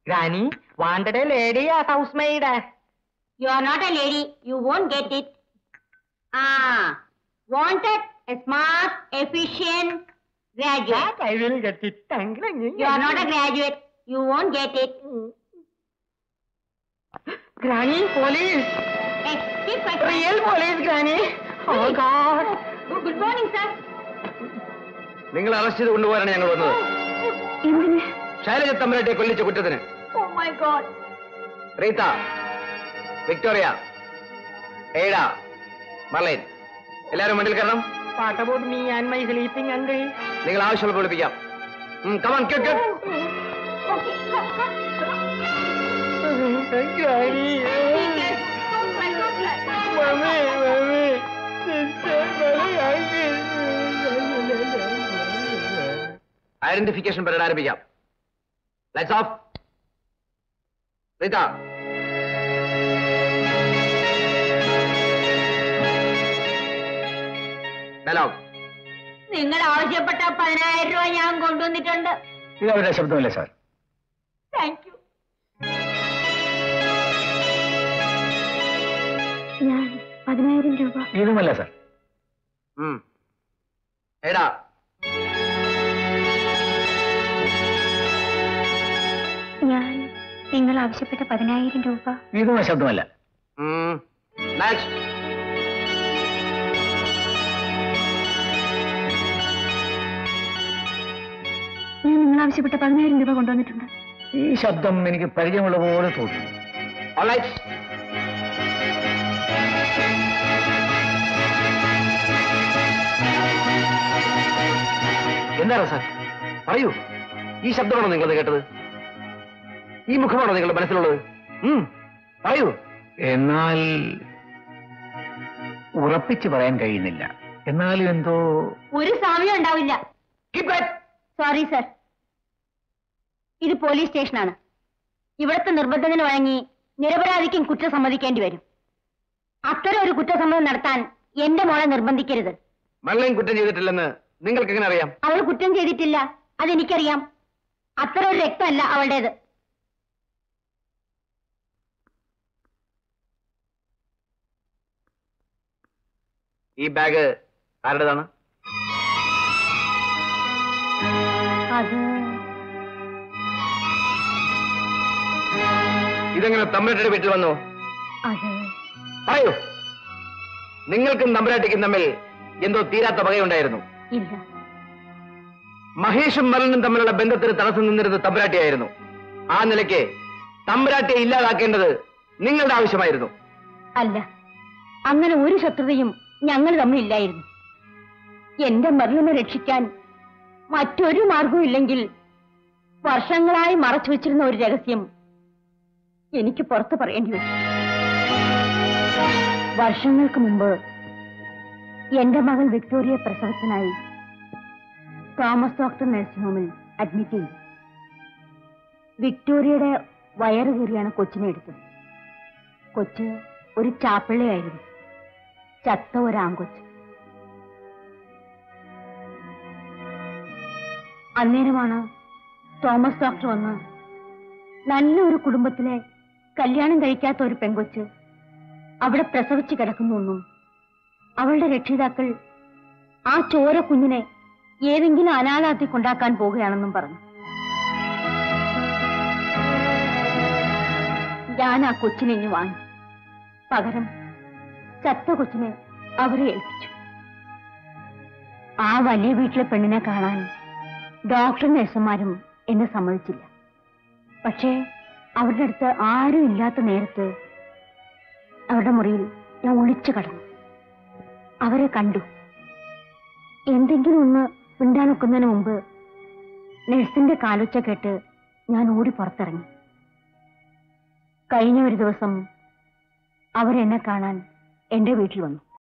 Granny, wanted a lady as housemaid. You are not a lady. You won't get it. Ah, wanted a smart, efficient graduate. That I will get it. You are not a graduate. You won't get it. Granny, police. Hey, keep quiet. Real police, Granny. Oh, God. Good good morning, sir. നിങ്ങൾ arrest ചെയ്ത് കൊണ്ടുപോകാനാണ് ഞങ്ങൾ വന്നത് എന്തിന് ശൈലജ തമ്പുരാട്ടിയെ കൊല്ലിച്ച കുറ്റത്തിന് oh my god Rita Victoria ഏഴ മർലൈൻ എല്ലാവരും വണ്ടിയിൽ കയറണം What about me and my sleeping uncle? നിങ്ങൾ ആവശ്യമുള്ള വിളിപ്പിക്കാം കമാൻ കേട്ട് Granny. Mummy, mummy. Sister, mummy, uncle. Identification parade ആരംഭിക്കാം ലൈറ്റ്സ് ഓഫ് റീത്ത ഡയലോഗ് നിങ്ങൾ ആവശ്യപ്പെട്ട പതിനായിരം രൂപ ഞാൻ കൊണ്ടുവന്നിട്ടുണ്ട് ഇത് അവരുടെ ശബ്ദമല്ലേ സാർ താങ്ക് യു ഞാൻ പതിനായിരം രൂപ ഇതുമല്ല സാർ എടാ ഞാൻ നിങ്ങൾ ആവശ്യപ്പെട്ട പതിനായിരം രൂപ ഇതും ശബ്ദമല്ല നെക്സ്റ്റ് ഞാൻ നിങ്ങൾ ആവശ്യപ്പെട്ട പതിനായിരം രൂപ കൊണ്ടുവന്നിട്ടുണ്ട് ഈ ശബ്ദം എനിക്ക് പരിചയമുള്ള പോലെ തോന്നുന്നു എന്താണ് സാർ പറയൂ ഈ ശബ്ദമാണോ നിങ്ങൾ കേട്ടത് ഈ മുഖമാണോ നിങ്ങളുടെ മനസ്സിലുള്ളത് ഉം, പറയൂ എന്നാൽ ഉറപ്പിച്ച് പറയാൻ കഴിയുന്നില്ല എന്നാലും എന്തോ ഒരു സമയം ഉണ്ടാവില്ല സോറി സർ ഇത് പോലീസ് സ്റ്റേഷനാണ് ഇവിടുത്തെ നിർബന്ധത്തിന് വഴങ്ങി നിരപരാധിക്കും കുറ്റം സമ്മതിക്കേണ്ടി വരും അത്തരം ഒരു കുറ്റസമ്മതം നടത്താൻ എന്റെ മോളെ നിർബന്ധിക്കരുത് മള്ളയും കുറ്റം ചെയ്തിട്ടില്ലെന്ന് നിങ്ങൾക്ക് എങ്ങനെ അറിയാം അവൾ കുറ്റം ചെയ്തിട്ടില്ല അതെനിക്കറിയാം അത്തരം ഒരു രക്തമല്ല അവളുടേത് ഈ ബാഗ് ആരുടേതാണ് അത് ഇതെങ്ങനെ തമ്പുരാട്ടിയുടെ വീട്ടിൽ വന്നു അത് പറയൂ നിങ്ങൾക്കും തമ്പുരാട്ടിക്കും തമ്മിൽ എന്തോ തീരാത്ത പകയുണ്ടായിരുന്നു ഇല്ല മഹേഷും മലനും തമ്മിലുള്ള ബന്ധത്തിന് തടസ്സം നിന്നിരുന്നത് തമ്പുരാട്ടിയായിരുന്നു ആ നിലയ്ക്ക് തമ്പുരാട്ടിയെ ഇല്ലാതാക്കേണ്ടത് നിങ്ങളുടെ ആവശ്യമായിരുന്നു അല്ല അങ്ങനെ ഒരു ശത്രുതയും ഞങ്ങൾ തമ്മിലില്ലായിരുന്നു എന്റെ മരണനെ രക്ഷിക്കാൻ മറ്റൊരു മാർഗവും ഇല്ലെങ്കിൽ വർഷങ്ങളായി മറച്ചു വെച്ചിരുന്ന ഒരു രഹസ്യം എനിക്ക് പുറത്തു പറയേണ്ടി വരും വർഷങ്ങൾക്ക് മുമ്പ് എന്റെ മകൾ വിക്ടോറിയ പ്രസവത്തിനായി തോമസ് ഡോക്ടർ നഴ്സിംഗ് ഹോമിൽ അഡ്മിറ്റ് ചെയ്തു വിക്ടോറിയയുടെ വയറ് കയറിയാണ് കൊച്ചിനെ എടുത്തത് കൊച്ച് ഒരു ചാപ്പിള്ളയായിരുന്നു ചത്ത ഒരാങ്കൊച്ച് അന്നേരമാണ് തോമസ് ഡോക്ടർ വന്ന് നല്ലൊരു കുടുംബത്തിലെ കല്യാണം കഴിക്കാത്ത ഒരു പെങ്കൊച്ച് അവിടെ പ്രസവിച്ച് കിടക്കുന്നുവെന്നും അവളുടെ രക്ഷിതാക്കൾ ആ ചോര കുഞ്ഞിനെ ഏതെങ്കിലും അനാഥാത്തി കൊണ്ടാക്കാൻ പോവുകയാണെന്നും പറഞ്ഞു ഞാൻ ആ കൊച്ചിനെ ഇനി വാങ്ങി പകരം ചത്ത കൊച്ചിനെ അവരെ ഏൽപ്പിച്ചു ആ വലിയ വീട്ടിലെ പെണ്ണിനെ കാണാൻ ഡോക്ടർ നഴ്സുമാരും എന്നെ സമ്മതിച്ചില്ല പക്ഷേ അവരുടെ അടുത്ത് ആരും ഇല്ലാത്ത നേരത്ത് അവരുടെ മുറിയിൽ ഞാൻ ഒളിച്ചു കടന്നു അവരെ കണ്ടു എന്തെങ്കിലും ഒന്ന് മിണ്ടാനൊക്കുന്നതിന് മുമ്പ് നഴ്സിന്റെ കാലൊച്ച കേട്ട് ഞാൻ ഓടി പുറത്തിറങ്ങി കഴിഞ്ഞ ഒരു ദിവസം അവരെന്നെ കാണാൻ എന്റെ വീട്ടിൽ വന്നു